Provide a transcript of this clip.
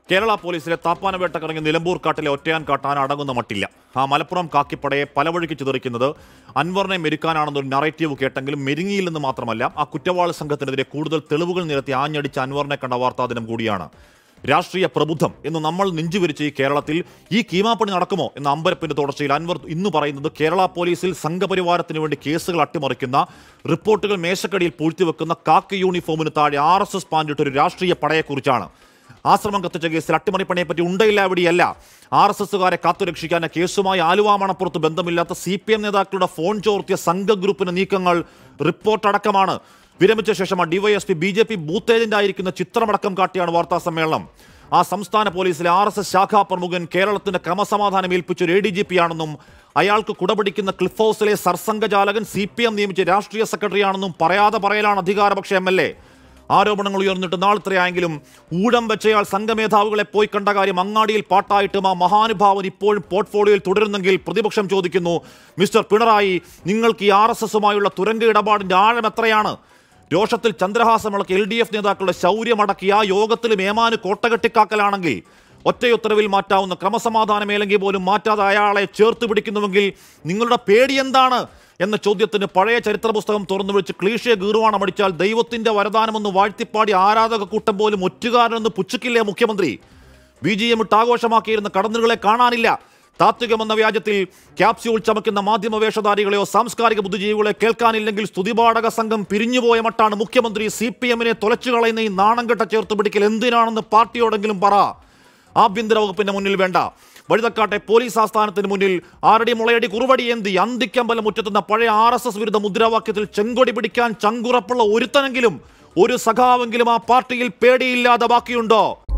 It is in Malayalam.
കേരള പോലീസിലെ താപ്പാനവേട്ടക്കിറങ്ങി നിലമ്പൂർ കാട്ടിലെ ഒറ്റയാൻ കാട്ടാൻ അടങ്ങുന്ന മട്ടില്ല ആ മലപ്പുറം കാക്കിപ്പടയെ പലവഴിക്ക് ചിതറിക്കുന്നത് അൻവറിനെ മെരുക്കാനാണെന്നൊരു നറേറ്റീവ് കേട്ടെങ്കിലും മെരുങ്ങിയില്ലെന്ന് മാത്രമല്ല ആ കുറ്റവാളി സംഘത്തിനെതിരെ കൂടുതൽ തെളിവുകൾ നിരത്തി ആഞ്ഞടിച്ച അൻവറിനെ കണ്ട വാർത്താ ദിനം കൂടിയാണ് രാഷ്ട്രീയ പ്രബുദ്ധം എന്ന് നമ്മൾ നെഞ്ചുവിരിച്ച് ഈ കേരളത്തിൽ ഈ കീമാപ്പണി നടക്കുമോ എന്ന അമ്പരപ്പിന്റെ തുടർച്ചയിൽ അൻവർ ഇന്ന് പറയുന്നത് കേരള പോലീസിൽ സംഘപരിവാരത്തിന് വേണ്ടി കേസുകൾ അട്ടിമറിക്കുന്ന റിപ്പോർട്ടുകൾ മേശക്കടിയിൽ പൂഴ്ത്തിവെക്കുന്ന കാക്കി യൂണിഫോമിന് താഴെ ആർ എസ് എസ് പാൻഡിട്ട ഒരു രാഷ്ട്രീയ പടയെക്കുറിച്ചാണ് ആശ്രമം കത്തിച്ച കേസിൽ അട്ടിമറിപ്പണിയെ പറ്റി ഉണ്ടയില്ല എവിടെയല്ല ആർ എസ് എസുകാരെ കാത്തുരക്ഷിക്കാൻ കേസുമായി ആലുവ മണപ്പുറത്ത് ബന്ധമില്ലാത്ത സി പി എം നേതാക്കളുടെ ഫോൺ ചോർത്തിയ സംഘഗ്രൂപ്പിന്റെ നീക്കങ്ങൾ റിപ്പോർട്ടടക്കമാണ് വിരമിച്ച ശേഷം ആ DYSP B J P booth agent ആയിരിക്കുന്ന ചിത്രമടക്കം കാട്ടിയാണ് വാർത്താ സമ്മേളനം ആ സംസ്ഥാന പോലീസിലെ ആർ എസ് എസ് ശാഖാ പ്രമുഖൻ കേരളത്തിന്റെ ക്രമസമാധാനം ഏൽപ്പിച്ച ഒരു എ ഡി ജി പി ആണെന്നും അയാൾക്ക് കുടപിടിക്കുന്ന ക്ലിഫ് ഹൗസിലെ സർസംഘചാലകൻ സി പി എം നിയമിച്ച രാഷ്ട്രീയ സെക്രട്ടറിയാണെന്നും പറയാതെ പറയലാണ് അധികാരപക്ഷ എം എൽ എ ആരോപണങ്ങൾ ഉയർന്നിട്ട് നാളിത്രയായെങ്കിലും ഊഴം വെച്ചയാൾ സംഘമേധാവികളെ പോയി കണ്ട കാര്യം അങ്ങാടിയിൽ പാട്ടായിട്ടും ആ മഹാനുഭാവൻ ഇപ്പോഴും പോർട്ട്ഫോളിയോയിൽ തുടരുന്നെങ്കിൽ പ്രതിപക്ഷം ചോദിക്കുന്നു മിസ്റ്റർ പിണറായി നിങ്ങൾക്ക് ഈ ആർ എസ് എസുമായുള്ള തുരങ്ക ഇടപാടിന്റെ ആഴം എത്രയാണ് രോഷത്തിൽ ചന്ദ്രഹാസമിളക്ക് എൽ ഡി എഫ് നേതാക്കളുടെ ശൗര്യമടക്കിയ ആ യോഗത്തിലും ഏമാന് കോട്ടകെട്ടിക്കാക്കലാണെങ്കിൽ ഒറ്റയുത്തരവിൽ മാറ്റാവുന്ന ക്രമസമാധാനമേലെങ്കിൽ പോലും മാറ്റാതെ അയാളെ ചേർത്ത് പിടിക്കുന്നുവെങ്കിൽ നിങ്ങളുടെ പേടി എന്താണ് എന്ന ചോദ്യത്തിന് പഴയ ചരിത്ര പുസ്തകം തുറന്നു വിളിച്ച് ക്ലീഷയെ ഗീറുവാണം അടിച്ചാൽ ദൈവത്തിന്റെ വരദാനമെന്ന് വാഴ്ത്തിപ്പാടി ആരാധക കൂട്ടം പോലും ഒറ്റുകാരനെന്ന് പുച്ഛിക്കില്ലേ മുഖ്യമന്ത്രി ബി ജി എം ഇട്ട് ആഘോഷമാക്കിയിരുന്ന കടന്നുകളെ കാണാനില്ല താത്വികമെന്ന വ്യാജത്തിൽ ക്യാപ്സ്യൂൾ ചമക്കുന്ന മാധ്യമ വേഷധാരികളെയോ സാംസ്കാരിക ബുദ്ധിജീവികളെ കേൾക്കാനില്ലെങ്കിൽ സ്തുതിപാഠക സംഘം പിരിഞ്ഞുപോയ മട്ടാണ് മുഖ്യമന്ത്രി സി പി എമ്മിനെ തുലച്ചു കളയുന്ന ഈ നാണംകെട്ട ചേർത്ത് പിടിക്കൽ എന്തിനാണെന്ന് പാർട്ടിയോടെങ്കിലും പറ ആഭ്യന്തര വകുപ്പിന്റെ മുന്നിൽ വേണ്ട വഴുതക്കാട്ടെ പോലീസ് ആസ്ഥാനത്തിന് മുന്നിൽ ആരടി മുളയടി കുറുവടി എന്തി അന്തിക്കമ്പലം മുറ്റത്തുന്ന പഴയ ആർ എസ് എസ് വിരുദ്ധ മുദ്രാവാക്യത്തിൽ ചെങ്കൊടി പിടിക്കാൻ ചങ്കുറപ്പുള്ള ഒരുത്തനെങ്കിലും ഒരു സഖാവെങ്കിലും ആ പാർട്ടിയിൽ പേടിയില്ലാതെ ബാക്കിയുണ്ടോ